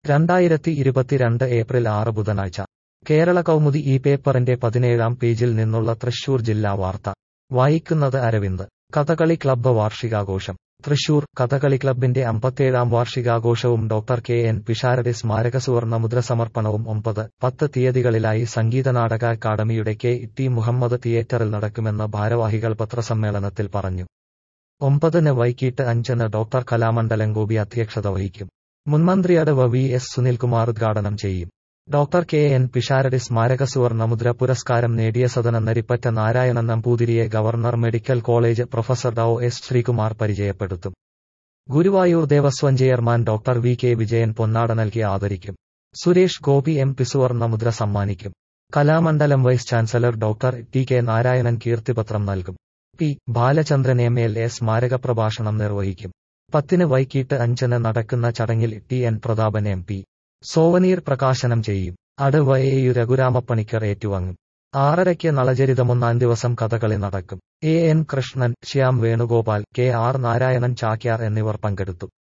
രണ്ടായിരത്തി ഇരുപത്തിരണ്ട് ഏപ്രിൽ ആറ് ബുധനാഴ്ച കേരള കൗമുദി ഈ പേപ്പറിന്റെ പതിനേഴാം പേജിൽ നിന്നുള്ള തൃശൂർ ജില്ലാ വാർത്ത വായിക്കുന്നത് അരവിന്ദ് കഥകളി ക്ലബ്ബ് വാർഷികാഘോഷം തൃശൂർ കഥകളി ക്ലബിന്റെ അമ്പത്തേഴാം വാർഷികാഘോഷവും ഡോക്ടർ കെ എൻ പിഷാരടി സ്മാരക സുവർണമുദ്ര സമർപ്പണവും ഒമ്പത് പത്ത് തീയതികളിലായി സംഗീത നാടക അക്കാദമിയുടെ കെ ടി മുഹമ്മദ് തിയേറ്ററിൽ നടക്കുമെന്ന് ഭാരവാഹികൾ പത്രസമ്മേളനത്തിൽ പറഞ്ഞു ഒമ്പതിന് വൈകിട്ട് അഞ്ചിന് ഡോക്ടർ കലാമണ്ഡലം ഗോപി അധ്യക്ഷത വഹിക്കും മുൻമന്ത്രിയുടെ വ വി എസ് സുനിൽകുമാർ ഉദ്ഘാടനം ചെയ്യും ഡോക്ടർ കെ എൻ പിഷാരടി സ്മാരക സുവർണമുദ്ര പുരസ്കാരം നേടിയ സദന നരിപ്പറ്റ നാരായണൻ നമ്പൂതിരിയെ ഗവർണർ മെഡിക്കൽ കോളേജ് പ്രൊഫസർ ഡോ എസ് ശ്രീകുമാർ പരിചയപ്പെടുത്തും Guruvayur Devaswom chairman doctor V K Vijayan പൊന്നാട നൽകി ആദരിക്കും സുരേഷ് ഗോപി എം പി സുവർണമുദ്ര സമ്മാനിക്കും Kalamandalam vice chancellor doctor T K Narayanan കീർത്തിപത്രം നൽകും P Balachandran M L A സ്മാരക പ്രഭാഷണം നിർവഹിക്കും പത്തിന് വൈകിട്ട് അഞ്ചിന് നടക്കുന്ന ചടങ്ങിൽ T N Prathapan M P souvenir പ്രകാശനം ചെയ്യും അടുവ എ യു രഘുരാമപ്പണിക്കർ ഏറ്റുവാങ്ങും ആറരയ്ക്ക് നളചരിതമൊന്നാം ദിവസം കഥകളി നടക്കും A N Krishnan Shyam Venugopal K R Narayanan Chakyar എന്നിവർ പങ്കെടുത്തു